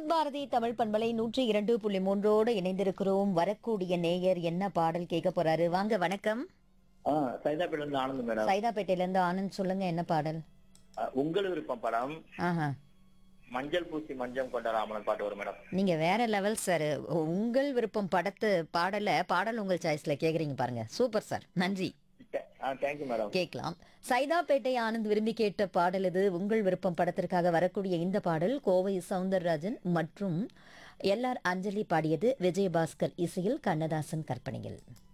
விவித் பாரதி தமிழ் பண்பலை நூற்றி இரண்டு புள்ளி மூன்றோடு இணைந்திருக்கிறோம் வரக்கூடிய நேயர் என்ன பாடல் கேட்க போறாரு வாங்க வணக்கம் ஆ சைதாப்பேட்ல இருந்து ஆனந்த் மேடம் சைதாப்பேட்டையில இருந்து ஆனந்த் சொல்லுங்க என்ன பாடல் ஆ, உங்கள் விருப்பம் படம் ஆஹா மஞ்சள் பூசி மஞ்சம் கொண்ட ராமன் பாட்டு வரும் மேடம் நீங்க வேற லெவல் சார் உங்கள் விருப்பம் படத்து பாடல பாடல் உங்கள் சாய்ஸ்ல கேக்குறீங்க பாருங்க சூப்பர் சார் நன்றி ஆ தேங்க்யூ மேடம் கேட்கலாம் சைதாப்பேட்டை ஆனந்த் விரும்பி கேட்ட பாடல் இது உங்கள் விருப்பம் படத்திற்காக வரக்கூடிய இந்த பாடல் கோவை சவுந்தரராஜன் மற்றும் எல் ஆர் அஞ்சலி பாடியது விஜயபாஸ்கர் இசையில் கண்ணதாசன் கற்பனையில்